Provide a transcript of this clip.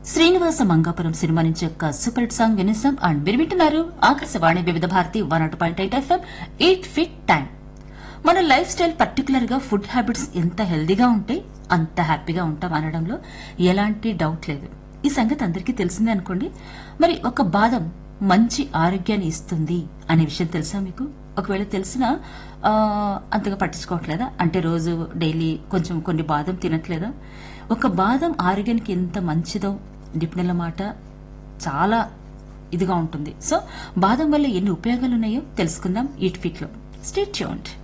Srinivasa Mangapuram cinema నుంచి ఒక super hit song వినేసాం అండ్ మీరు వింటున్నారు Akashvani Vividh Bharati one nought point eight FM eight fit time మన లైఫ్ స్టైల్ పర్టికులర్ గా ఫుడ్ హ్యాబిట్స్ ఎంత హెల్దీగా ఉంటే అంత హ్యాపీగా ఉంటాం అనడంలో ఎలాంటి డౌట్ లేదు ఈ సంగతి అందరికీ తెలిసిందే అనుకోండి మరి ఒక బాదం మంచి ఆరోగ్యాన్ని ఇస్తుంది అనే విషయం తెలుసా మీకు ఒకవేళ తెలిసినా ఆ, అంతగా పట్టించుకోవట్లేదా అంటే రోజు డైలీ కొంచెం కొన్ని బాదం తినట్లేదా ఒక బాదం ఆరోగ్యానికి ఎంత మంచిదో నిపుణుల మాట చాలా ఇదిగా ఉంటుంది సో బాదం వల్ల ఎన్ని ఉపయోగాలు ఉన్నాయో తెలుసుకుందాం ఈట్ ఫిట్ లో స్టేట్ చూడండి